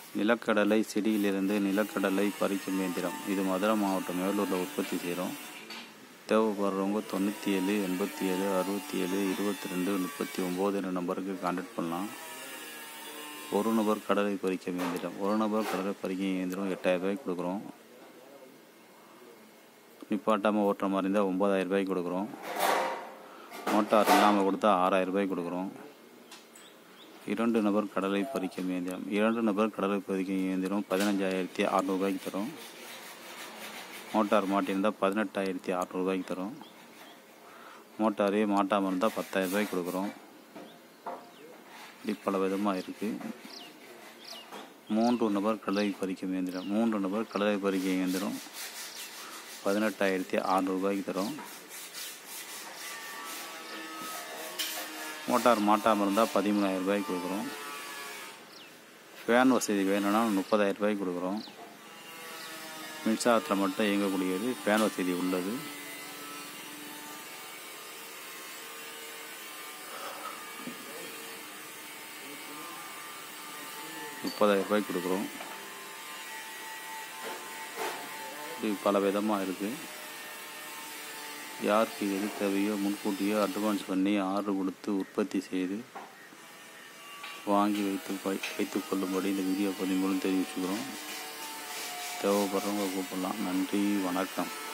நிலக்கடலை செடியிலிருந்து நிலக்கடலை பறிக்கும் இயந்திரம் இது மதுரை மாவட்டம் மேலூரில் உற்பத்தி செய்கிறோம் தேவைப்படுறவங்க தொண்ணூற்றி ஏழு எண்பத்தி ஏழு அறுபத்தி ஏழு இருபத்தி ரெண்டு முப்பத்தி ஒம்பது நம்பருக்கு கான்டாக்ட் பண்ணலாம் ஒரு நபர் கடலை பறிக்கும் இயந்திரம் ஒரு நபர் கடலை பறிக்கும் இயந்திரம் எட்டாயிரம் ரூபாய்க்கு கொடுக்குறோம் நிப்பாட்டாமல் ஓட்டுற மாதிரி இருந்தால் ஒம்பதாயிரம் ரூபாய்க்கு கொடுக்குறோம் மோட்டார் இல்லாமல் கொடுத்தா ஆறாயிரம் ரூபாய்க்கு கொடுக்குறோம் இரண்டு நபர் கடலை பறிக்கும் இயந்திரம் இரண்டு நபர் கடலை பறிக்கும் இயந்திரம் பதினஞ்சாயிரத்தி அறநூறுபாய்க்கு தரும் மோட்டார் மாட்டியிருந்தால் பதினெட்டாயிரத்தி அறநூறுபாய்க்கு தரும் மோட்டாரே மாட்டாமல் இருந்தால் பத்தாயிரம் ரூபாய்க்கு கொடுக்குறோம் இப்படி பல விதமாக இருக்குது மூன்று நபர் கடலை பறிக்கும் இயந்திரம் மூன்று நபர் கடலை பறிக்கும் இயந்திரம் பதினெட்டாயிரத்தி அறநூறுபாய்க்கு தரும் மோட்டார் மாட்டாமல் இருந்தால் பதிமூணாயிரம் ரூபாய்க்கு கொடுக்குறோம் ஃபேன் வசதி வேணும்னா முப்பதாயிரம் ரூபாய்க்கு கொடுக்குறோம் மின்சாரத்தில் மட்டும் இயங்கக்கூடியது ஃபேன் வசதி உள்ளது முப்பதாயிரம் ரூபாய்க்கு கொடுக்குறோம் இப்படி பல விதமாக இருக்குது யாருக்கு எது தேவையோ முன்கூட்டியோ அட்வான்ஸ் பண்ணி ஆர்டர் கொடுத்து உற்பத்தி செய்து வாங்கி வைத்து வைத்துக் கொள்ளும்படி இந்த வீடியோ பதிவு மூலம் தெரிவிச்சுக்கிறோம் தேவைப்படுறவங்க கூப்பிடலாம் நன்றி வணக்கம்